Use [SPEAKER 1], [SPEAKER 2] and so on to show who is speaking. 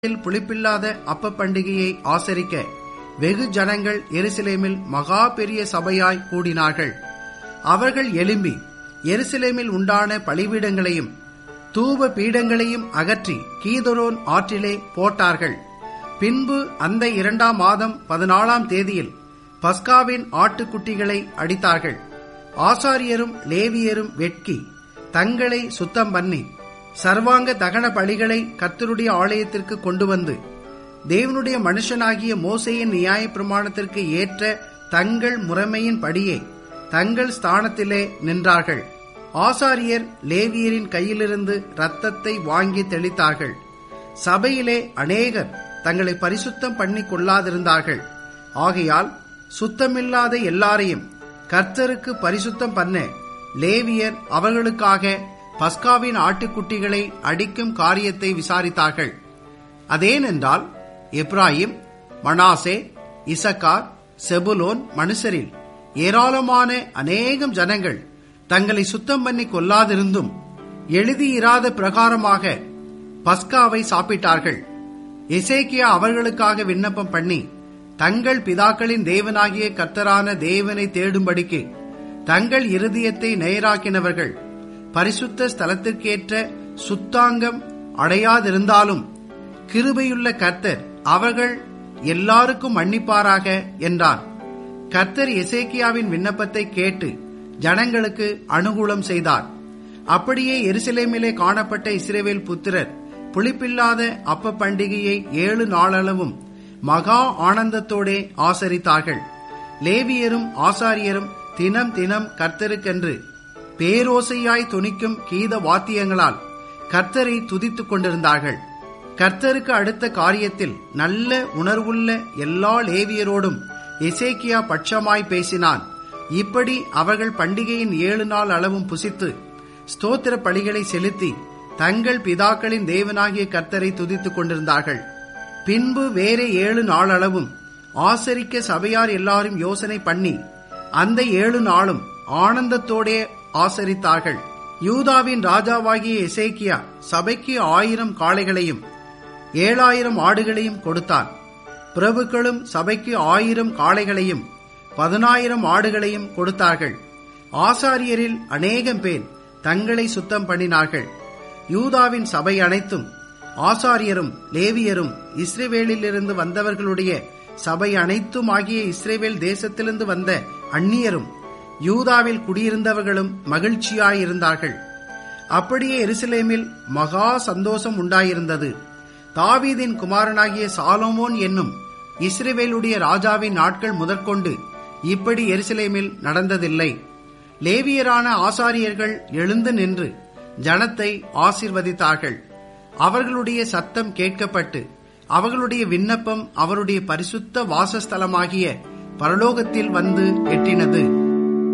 [SPEAKER 1] நாளில் புளிப்பில்லாத அப்ப பண்டிகையை ஆசரிக்க வெகு ஜனங்கள் எருசலேமில் மகா பெரிய சபையாய் கூடினார்கள் அவர்கள் எழும்பி எருசலேமில் உண்டான பலிபீடங்களையும் தூப பீடங்களையும் அகற்றி கீதரோன் ஆற்றிலே போட்டார்கள் பின்பு அந்த இரண்டாம் மாதம் பதினாலாம் தேதியில் பஸ்காவின் ஆட்டுக்குட்டிகளை அடித்தார்கள் ஆசாரியரும் லேவியரும் வெட்கி தங்களை சுத்தம் பண்ணி சர்வாங்க தகன பலிகளை கர்த்தருடைய ஆலயத்திற்கு கொண்டு வந்து தேவனுடைய மனுஷனாகிய மோசையின் நியாய பிரமாணத்திற்கு ஏற்ற தங்கள் முறைமையின் படியே தங்கள் ஸ்தானத்திலே நின்றார்கள் ஆசாரியர் லேவியரின் கையிலிருந்து இரத்தத்தை வாங்கி தெளித்தார்கள் சபையிலே அநேகர் தங்களை பரிசுத்தம் பண்ணி கொள்ளாதிருந்தார்கள் ஆகையால் சுத்தமில்லாத எல்லாரையும் கர்த்தருக்கு பரிசுத்தம் பண்ண லேவியர் அவர்களுக்காக பஸ்காவின் ஆட்டுக்குட்டிகளை அடிக்கும் காரியத்தை விசாரித்தார்கள் அதேனென்றால் எப்ராயிம் மனாசே இசக்கார் செபுலோன் மனுஷரில் ஏராளமான அநேகம் ஜனங்கள் தங்களை சுத்தம் பண்ணி கொள்ளாதிருந்தும் எழுதியிராத பிரகாரமாக பஸ்காவை சாப்பிட்டார்கள் எசேக்கியா அவர்களுக்காக விண்ணப்பம் பண்ணி தங்கள் பிதாக்களின் தேவனாகிய கர்த்தரான தேவனை தேடும்படிக்கு தங்கள் இருதயத்தை நேராக்கினவர்கள் பரிசுத்த ஸ்தலத்திற்கேற்ற சுத்தாங்கம் அடையாதிருந்தாலும் கிருபையுள்ள கர்த்தர் அவர்கள் எல்லாருக்கும் மன்னிப்பாராக என்றான் கர்த்தர் எசேக்கியாவின் விண்ணப்பத்தை கேட்டு ஜனங்களுக்கு அனுகூலம் செய்தார் அப்படியே எருசலேமிலே காணப்பட்ட இஸ்ரேவேல் புத்திரர் புளிப்பில்லாத அப்ப பண்டிகையை ஏழு நாளளவும் மகா ஆனந்தத்தோடே ஆசரித்தார்கள் லேவியரும் ஆசாரியரும் தினம் தினம் கர்த்தருக்கென்று பேரோசையாய் துணிக்கும் கீத வாத்தியங்களால் கர்த்தரை துதித்துக் கொண்டிருந்தார்கள் கர்த்தருக்கு அடுத்த காரியத்தில் நல்ல உணர்வுள்ள எல்லா லேவியரோடும் எசேக்கியா பட்சமாய் பேசினான் இப்படி அவர்கள் பண்டிகையின் ஏழு நாள் அளவும் புசித்து ஸ்தோத்திர பலிகளை செலுத்தி தங்கள் பிதாக்களின் தேவனாகிய கர்த்தரை துதித்துக் கொண்டிருந்தார்கள் பின்பு வேற ஏழு நாள் அளவும் ஆசரிக்க சபையார் எல்லாரும் யோசனை பண்ணி அந்த ஏழு நாளும் ஆனந்தத்தோடே ஆசரித்தார்கள் யூதாவின் ராஜாவாகிய எசேக்கியா சபைக்கு ஆயிரம் காளைகளையும் ஏழாயிரம் ஆடுகளையும் கொடுத்தான் பிரபுக்களும் சபைக்கு ஆயிரம் காளைகளையும் பதினாயிரம் ஆடுகளையும் கொடுத்தார்கள் ஆசாரியரில் அநேகம் பேர் தங்களை சுத்தம் பண்ணினார்கள் யூதாவின் சபை அனைத்தும் ஆசாரியரும் லேவியரும் இஸ்ரேவேலிலிருந்து வந்தவர்களுடைய சபை அனைத்தும் ஆகிய இஸ்ரேவேல் தேசத்திலிருந்து வந்த அந்நியரும் யூதாவில் குடியிருந்தவர்களும் மகிழ்ச்சியாயிருந்தார்கள் அப்படியே எருசலேமில் மகா சந்தோஷம் உண்டாயிருந்தது தாவீதின் குமாரனாகிய சாலோமோன் என்னும் இஸ்ரேவேலுடைய ராஜாவின் நாட்கள் முதற்கொண்டு இப்படி எருசலேமில் நடந்ததில்லை லேவியரான ஆசாரியர்கள் எழுந்து நின்று ஜனத்தை ஆசிர்வதித்தார்கள் அவர்களுடைய சத்தம் கேட்கப்பட்டு அவர்களுடைய விண்ணப்பம் அவருடைய பரிசுத்த வாசஸ்தலமாகிய பரலோகத்தில் வந்து எட்டினது